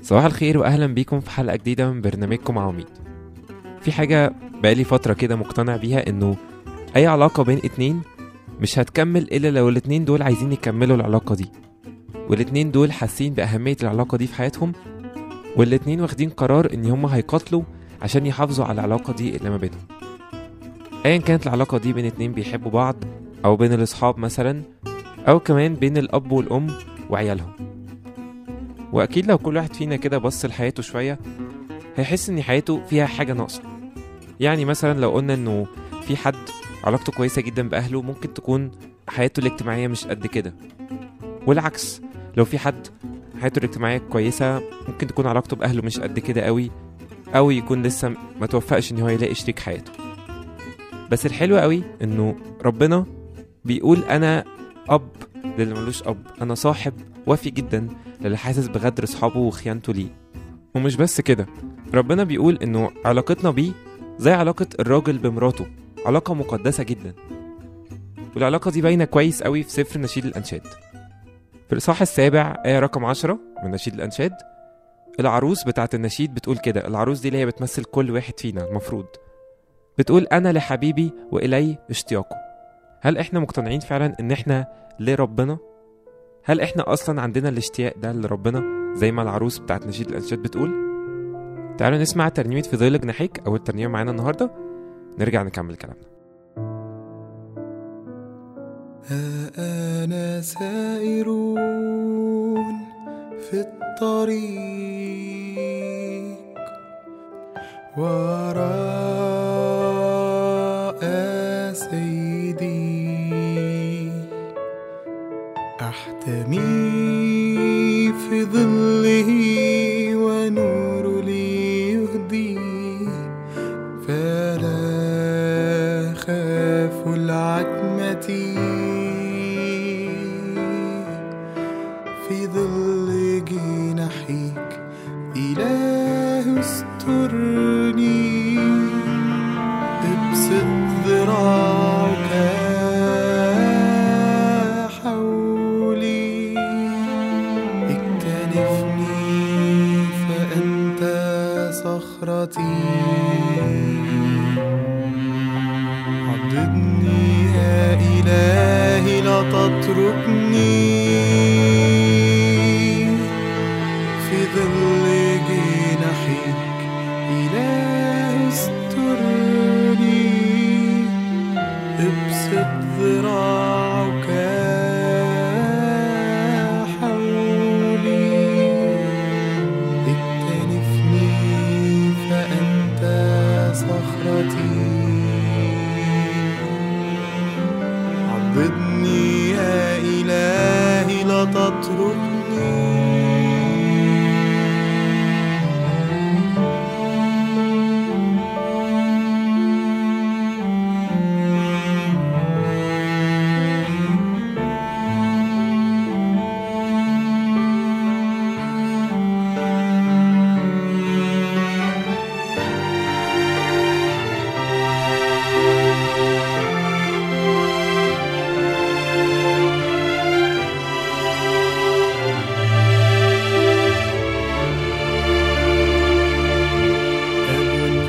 صباح الخير واهلا بيكم في حلقه جديده من برنامجكم عواميد في حاجه بقالي فتره كده مقتنع بيها انه اي علاقه بين اتنين مش هتكمل الا لو الاتنين دول عايزين يكملوا العلاقه دي والاتنين دول حاسين باهميه العلاقه دي في حياتهم والاتنين واخدين قرار ان هما هيقاتلوا عشان يحافظوا على العلاقه دي اللي ما بينهم ايا كانت العلاقه دي بين اتنين بيحبوا بعض او بين الاصحاب مثلا او كمان بين الاب والام وعيالهم واكيد لو كل واحد فينا كده بص لحياته شويه هيحس ان حياته فيها حاجه ناقصه يعني مثلا لو قلنا انه في حد علاقته كويسه جدا باهله ممكن تكون حياته الاجتماعيه مش قد كده والعكس لو في حد حياته الاجتماعيه كويسه ممكن تكون علاقته باهله مش قد كده قوي او يكون لسه ما توفقش ان هو يلاقي شريك حياته بس الحلو قوي انه ربنا بيقول انا اب للي ملوش اب انا صاحب وافي جدا للي حاسس بغدر اصحابه وخيانته ليه ومش بس كده ربنا بيقول انه علاقتنا بيه زي علاقة الراجل بمراته علاقة مقدسة جدا والعلاقة دي باينة كويس قوي في سفر نشيد الأنشاد في الإصحاح السابع آية رقم عشرة من نشيد الأنشاد العروس بتاعت النشيد بتقول كده العروس دي اللي هي بتمثل كل واحد فينا المفروض بتقول أنا لحبيبي وإلي اشتياقه هل إحنا مقتنعين فعلا إن إحنا لربنا هل إحنا أصلا عندنا الاشتياق ده لربنا زي ما العروس بتاعت نشيد الأنشاد بتقول تعالوا نسمع ترنيمة في ظل جناحيك أول ترنيمة معانا النهاردة نرجع نكمل كلامنا ها أنا سائرون في الطريق وراء سيدي أحتمي في ظله ونور لي يهدي فلا خاف العتمة في ظل جناحيك إله استرني ابسط ذراعك حولي اكتنفني فأنت صخرتي عضدني يا إلهي لا تتركني في ظل جناحيك إله استرني ابسط ذراعك حولي اكتنفني فأنت صخرتي عضدني يا إلهي لا تتركني أب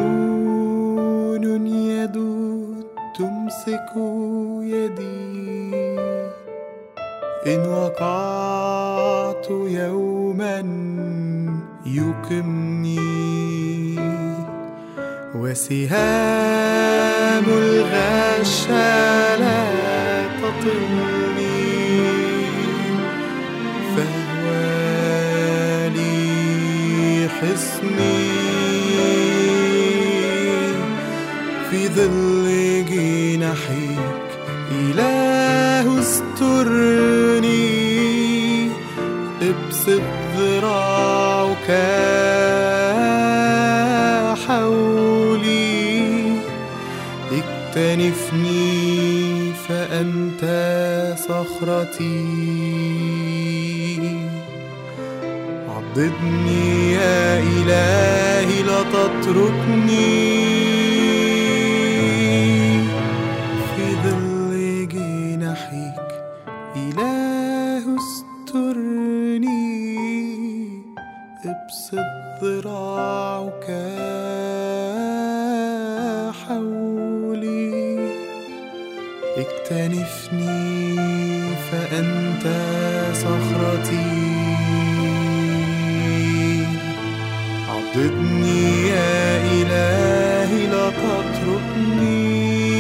حنون يدود تمسك يدي إن وقعت يوما يقمني وسهام الغش لا تطلني فهو لي حصني في ظل جناحيك إله استرني ابسط ذراعك حولي اكتنفني فأنت صخرتي عضدني يا إلهي لا تتركني في ظل جناحيك إله استرني اكتنفني فأنت صخرتي عضدني يا إلهي لا تتركني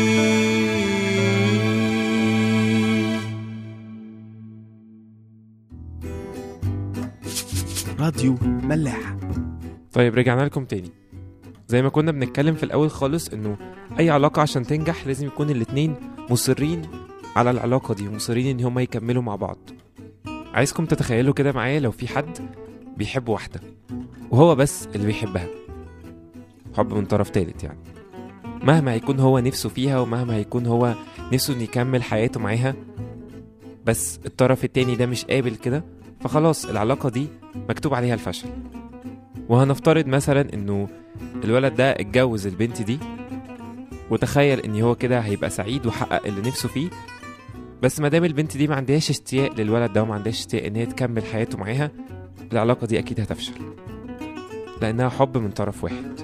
راديو ملاح طيب رجعنا لكم تاني زي ما كنا بنتكلم في الأول خالص إنه أي علاقة عشان تنجح لازم يكون الاتنين مصرين على العلاقة دي ومصرين إن هما يكملوا مع بعض عايزكم تتخيلوا كده معايا لو في حد بيحب واحدة وهو بس اللي بيحبها حب من طرف تالت يعني مهما هيكون هو نفسه فيها ومهما هيكون هو نفسه إنه يكمل حياته معاها بس الطرف التاني ده مش قابل كده فخلاص العلاقة دي مكتوب عليها الفشل وهنفترض مثلا انه الولد ده اتجوز البنت دي وتخيل ان هو كده هيبقى سعيد وحقق اللي نفسه فيه بس ما دام البنت دي ما عندهاش اشتياق للولد ده وما عندهاش اشتياق ان هي تكمل حياته معاها العلاقه دي اكيد هتفشل لانها حب من طرف واحد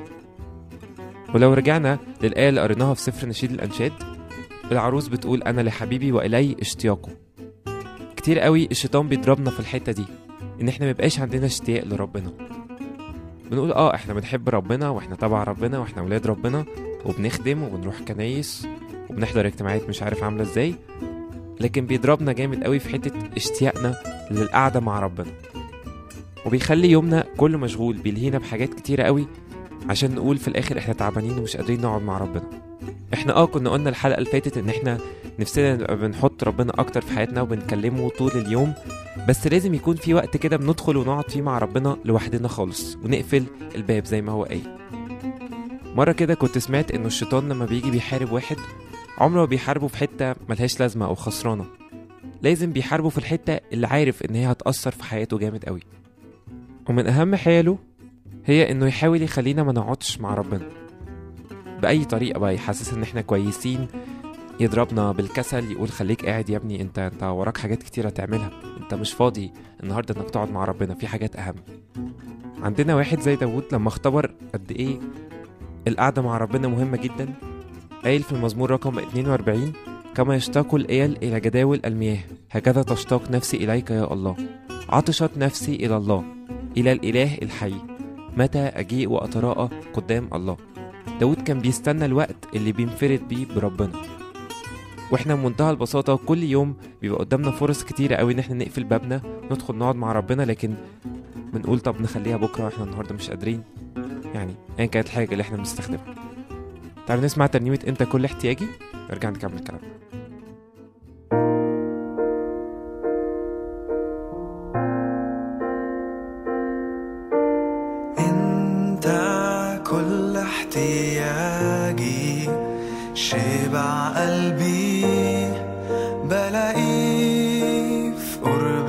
ولو رجعنا للآية اللي قريناها في سفر نشيد الأنشاد العروس بتقول أنا لحبيبي وإلي اشتياقه كتير قوي الشيطان بيضربنا في الحتة دي إن إحنا ميبقاش عندنا اشتياق لربنا بنقول اه احنا بنحب ربنا واحنا تبع ربنا واحنا ولاد ربنا وبنخدم وبنروح كنايس وبنحضر اجتماعات مش عارف عامله ازاي لكن بيضربنا جامد قوي في حته اشتياقنا للقعده مع ربنا وبيخلي يومنا كله مشغول بيلهينا بحاجات كتيره قوي عشان نقول في الاخر احنا تعبانين ومش قادرين نقعد مع ربنا احنا اه كنا قلنا الحلقه اللي فاتت ان احنا نفسنا نبقى بنحط ربنا اكتر في حياتنا وبنكلمه طول اليوم بس لازم يكون في وقت كده بندخل ونقعد فيه مع ربنا لوحدنا خالص ونقفل الباب زي ما هو قايل مرة كده كنت سمعت انه الشيطان لما بيجي بيحارب واحد عمره ما بيحاربه في حتة ملهاش لازمة او خسرانة لازم بيحاربه في الحتة اللي عارف ان هي هتأثر في حياته جامد قوي ومن اهم حياله هي انه يحاول يخلينا ما نقعدش مع ربنا بأي طريقة بقى يحسس ان احنا كويسين يضربنا بالكسل يقول خليك قاعد يا ابني انت انت وراك حاجات كتيرة تعملها انت مش فاضي النهارده انك تقعد مع ربنا في حاجات اهم عندنا واحد زي داوود لما اختبر قد ايه القعدة مع ربنا مهمة جدا قايل في المزمور رقم 42 كما يشتاق الإيل إلى جداول المياه هكذا تشتاق نفسي إليك يا الله عطشت نفسي إلى الله إلى الإله الحي متى أجيء وأتراءى قدام الله داود كان بيستنى الوقت اللي بينفرد بيه بربنا واحنا بمنتهى البساطة كل يوم بيبقى قدامنا فرص كتيرة قوي ان احنا نقفل بابنا ندخل نقعد مع ربنا لكن بنقول طب نخليها بكرة احنا النهاردة مش قادرين يعني ايا كانت الحاجة اللي احنا بنستخدمها تعالوا نسمع ترنيمة انت كل احتياجي نرجع نكمل كلامنا انت كل احتياجي شبع قلبي بلاقيه في قرب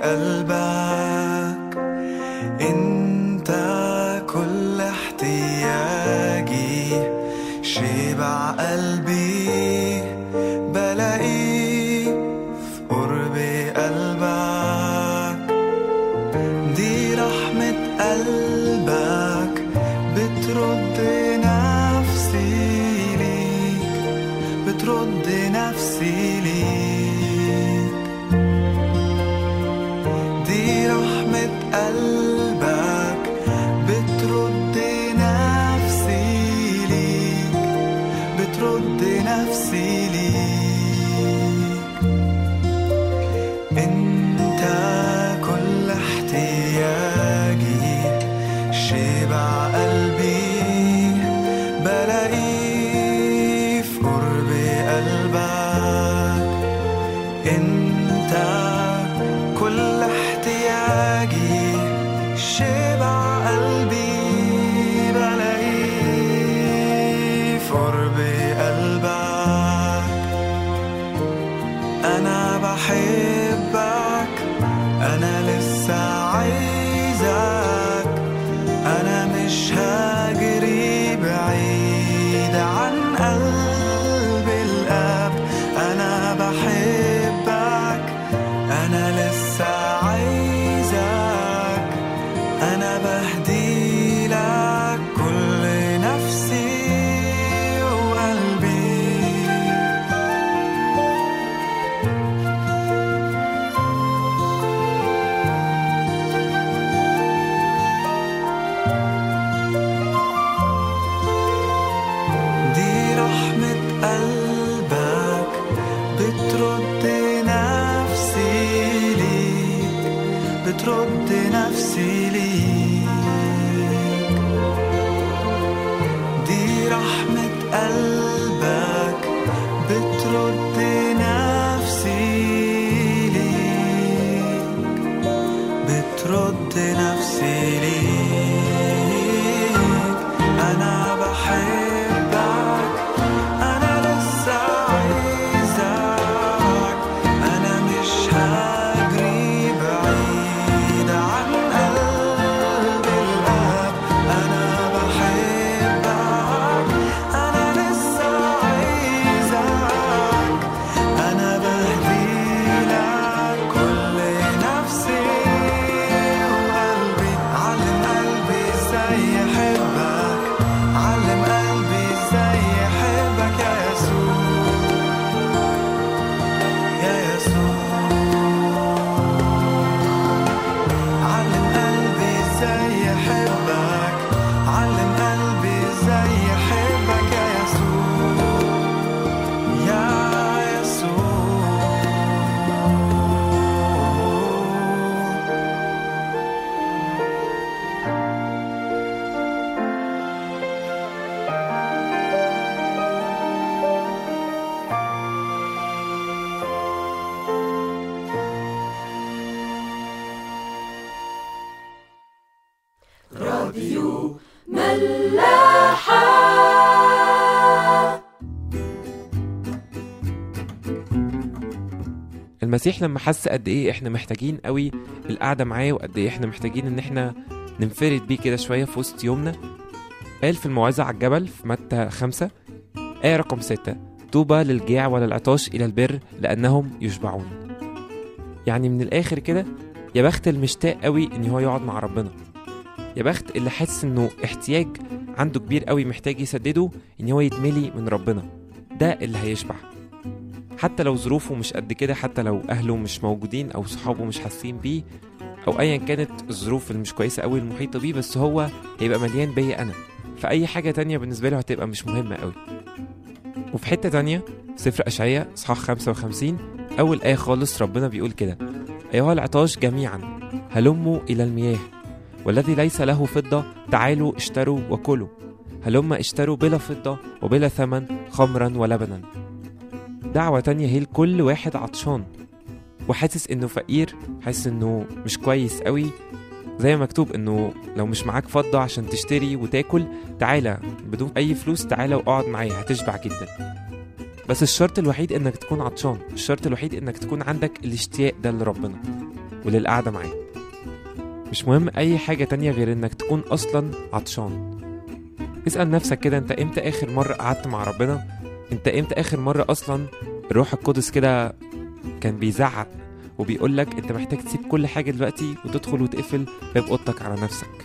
قلبك انت كل احتياجي شبع قلبي بلاقيه في قرب قلبك دي رحمة قلبك بترد نفسي ليك بترد نفسي ليك دي رحمة قلبك بترد نفسي ليك بترد نفسي ليك انت كل احتياجي شبع قلبي بلاقيه في قرب قلبك انت كل احتياجي شبع قلبي بلاقيه في قرب قلبك بترد نفسي ليك دي رحمة قلبك بترد نفسي ليك بترد نفسي ليك أنا بحبك أنا لسه عايزك أنا مش هجري بعيد عن قلب الأب أنا بحبك أنا لسه عايزك أنا بهديلك كل نفسي وقلبي علم قلبي ازاي يحبك علم قلبي ازاي يحبك يا يسوع يا يسوع علم قلبي ازاي يحبك علم قلبي ازاي يحبك يا يسوع يا يسوع المسيح لما حس قد ايه احنا محتاجين قوي القعده معاه وقد ايه احنا محتاجين ان احنا ننفرد بيه كده شويه في وسط يومنا قال في الموعظه على الجبل في متى خمسة آية رقم ستة طوبى للجياع وللعطاش إلى البر لأنهم يشبعون يعني من الآخر كده يا بخت المشتاق قوي إن هو يقعد مع ربنا يا بخت اللي حاسس إنه احتياج عنده كبير قوي محتاج يسدده إن هو يتملي من ربنا ده اللي هيشبع حتى لو ظروفه مش قد كده حتى لو اهله مش موجودين او صحابه مش حاسين بيه او ايا كانت الظروف اللي مش كويسه قوي المحيطه بيه بس هو هيبقى مليان بيا انا فاي حاجه تانية بالنسبه له هتبقى مش مهمه قوي وفي حته تانية في سفر اشعياء اصحاح 55 اول ايه خالص ربنا بيقول كده ايها العطاش جميعا هلموا الى المياه والذي ليس له فضه تعالوا اشتروا وكلوا هلم اشتروا بلا فضه وبلا ثمن خمرا ولبنا دعوة تانية هي لكل واحد عطشان وحاسس انه فقير حاسس انه مش كويس قوي زي ما مكتوب انه لو مش معاك فضة عشان تشتري وتاكل تعالى بدون اي فلوس تعالى واقعد معايا هتشبع جدا بس الشرط الوحيد انك تكون عطشان الشرط الوحيد انك تكون عندك الاشتياق ده لربنا وللقعدة معاه مش مهم اي حاجة تانية غير انك تكون اصلا عطشان اسأل نفسك كده انت امتى اخر مرة قعدت مع ربنا انت امتى اخر مرة اصلا الروح القدس كده كان بيزعق وبيقول لك انت محتاج تسيب كل حاجة دلوقتي وتدخل وتقفل باب اوضتك على نفسك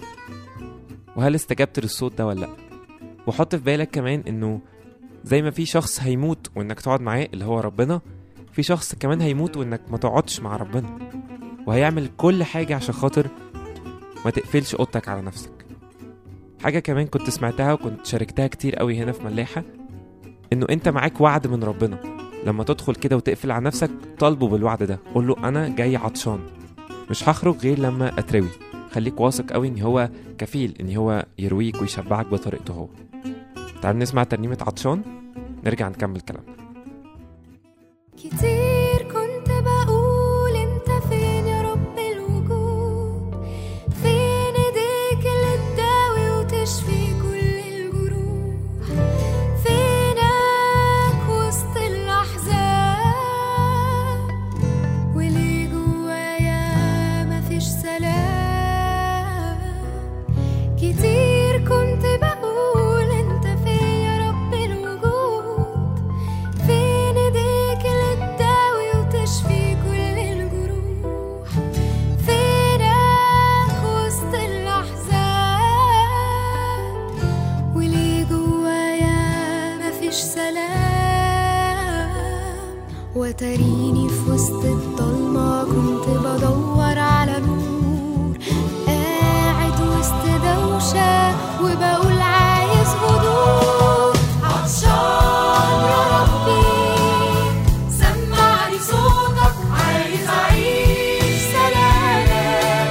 وهل استجبت للصوت ده ولا لا وحط في بالك كمان انه زي ما في شخص هيموت وانك تقعد معاه اللي هو ربنا في شخص كمان هيموت وانك ما تقعدش مع ربنا وهيعمل كل حاجة عشان خاطر ما تقفلش اوضتك على نفسك حاجة كمان كنت سمعتها وكنت شاركتها كتير قوي هنا في ملاحة انه انت معاك وعد من ربنا لما تدخل كده وتقفل على نفسك طالبه بالوعد ده قول له انا جاي عطشان مش هخرج غير لما اتروي خليك واثق قوي ان هو كفيل ان هو يرويك ويشبعك بطريقته هو تعال نسمع ترنيمة عطشان نرجع نكمل كلامنا كتير كنت بقول انت فين يا رب الوجود فين ايديك اللي تداوي وتشفي كل الجروح فينك وسط الاحزان وليه جوايا مفيش سلام كتير كنت بقول انت فين يا رب الوجود فين ايديك اللي تداوي وتشفي كل الجروح فينك وسط الاحزان وليه جوايا مفيش سلام وتريني في وسط الضلمة كنت بدور على نور قاعد وسط دوشة وبقول عايز هدوء عطشان يا ربي سمعني صوتك عايز أعيش سلامك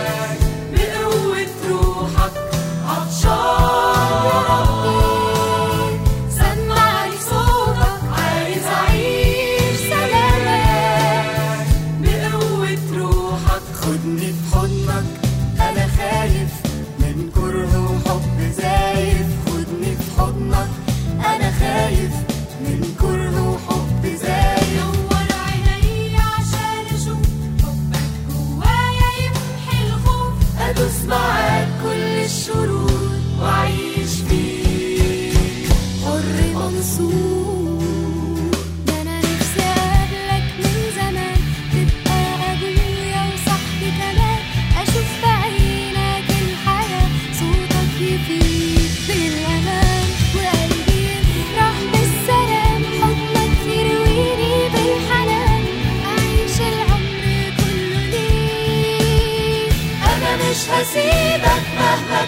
هسيبك مهما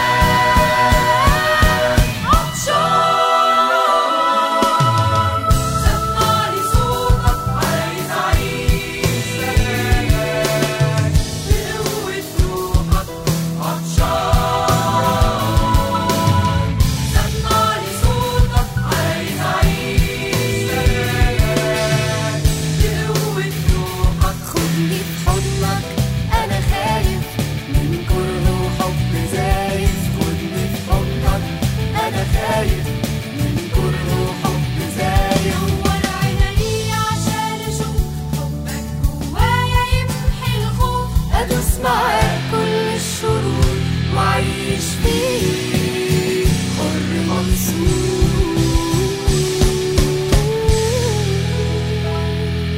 كان عطشان سمعني صوتك عايز أعيش سلامك بقوة روحك عطشان سمعني صوتك عايز أعيش سلامك بقوة روحك خدني في حضنك أنا خايف من كره وحب زايف خدني في حضنك أنا خايف من كره وحب زايف نور عيني عشان أشوف حبك جوايا يمحي الخوف أدوس معاك كل الشرور وأعيش فيك حر منصور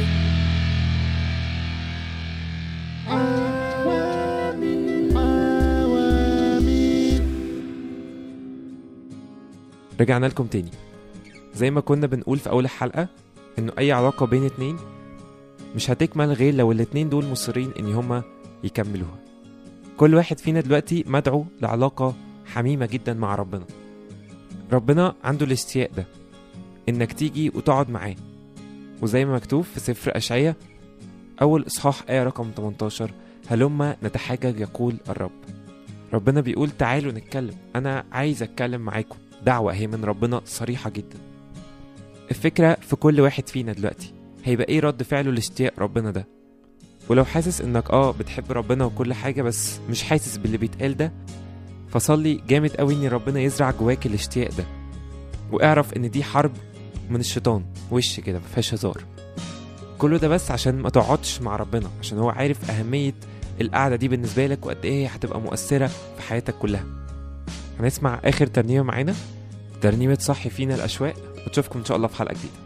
رجعنا لكم تاني زي ما كنا بنقول في أول الحلقة إنه أي علاقة بين اتنين مش هتكمل غير لو الاتنين دول مصرين إن هما يكملوها كل واحد فينا دلوقتي مدعو لعلاقة حميمة جدا مع ربنا ربنا عنده الاشتياق ده إنك تيجي وتقعد معاه وزي ما مكتوب في سفر أشعية أول إصحاح آية رقم 18 هلما نتحاجج يقول الرب ربنا بيقول تعالوا نتكلم أنا عايز أتكلم معاكم دعوة هي من ربنا صريحة جدا الفكرة في كل واحد فينا دلوقتي هيبقى ايه رد فعله لاشتياق ربنا ده ولو حاسس انك اه بتحب ربنا وكل حاجة بس مش حاسس باللي بيتقال ده فصلي جامد قوي ان ربنا يزرع جواك الاشتياق ده واعرف ان دي حرب من الشيطان وش كده مفيهاش هزار كله ده بس عشان ما تقعدش مع ربنا عشان هو عارف اهمية القعدة دي بالنسبة لك وقد ايه هتبقى مؤثرة في حياتك كلها هنسمع اخر ترنيمة معانا ترنيمة صحي فينا الاشواق وتشوفكم ان شاء الله في حلقة جديدة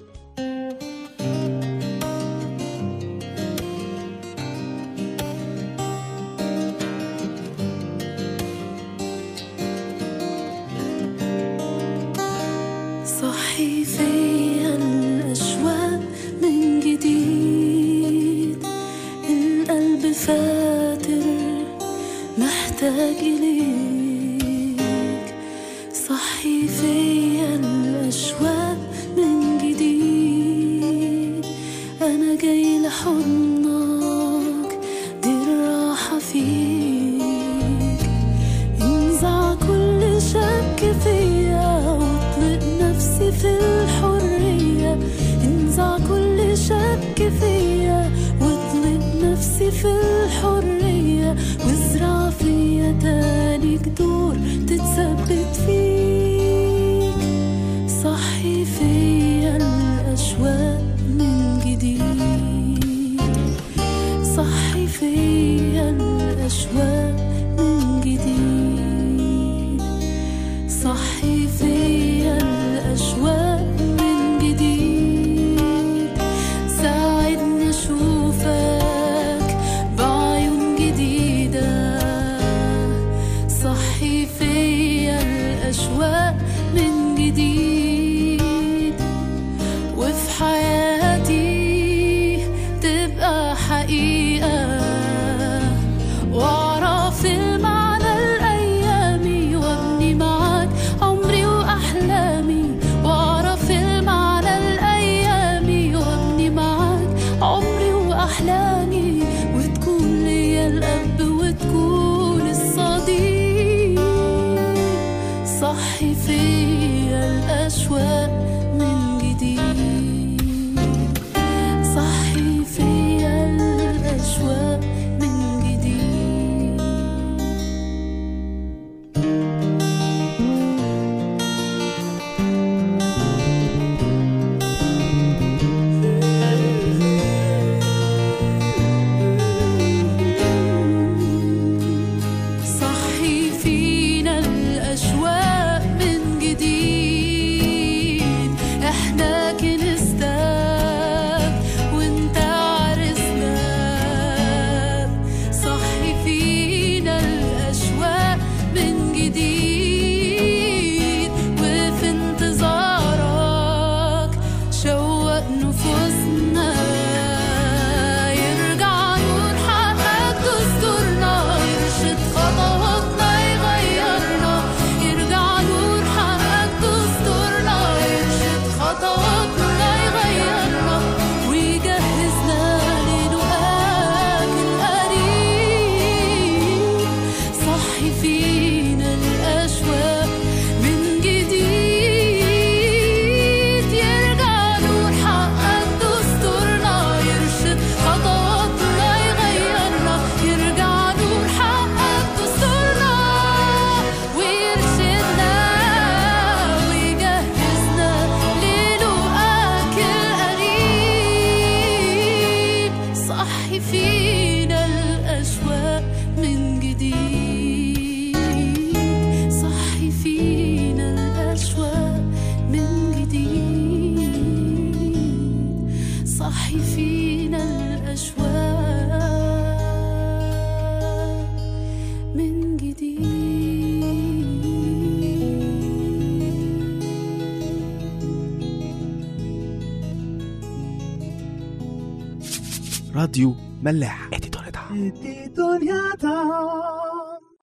صحي فيا الأشواق من جديد القلب فاتر محتاج إليك صحي فيا الأشواق من جديد أنا جاي لحضنك دي الراحة فيك انزع كل شك فيا واطلق نفسي في الحرية انزع كل شك فيا واطلق نفسي في الحرية وازرع فيا تاني جذور تتثبت فيك صحي فيا الأشواق من جديد صحي فيا الأشواق من جديد صحي فيا الأشواق من جديد ساعدني أشوفك بعيون جديدة صحي فيا الأشواق من جديد وفي حياتي تبقى حقيقة واعرف المعنى الأيامي وابني معاك عمري وأحلامي واعرف المعنى الأيامي وابني معاك عمري وأحلامي وتكون ليا الأب وتكون الصديق صحي فيا الأشواق من جديد صحي فيا الأشواق من جديد صحي فينا الأشواق من جديد احنا كنستك وانت عرسناك صحي فينا الأشواق من جديد وفي انتظارك شوق نفوسنا يرجع نور حقك دستورنا يرشد صحي فينا الأشواق من جديد راديو ملاح دنيا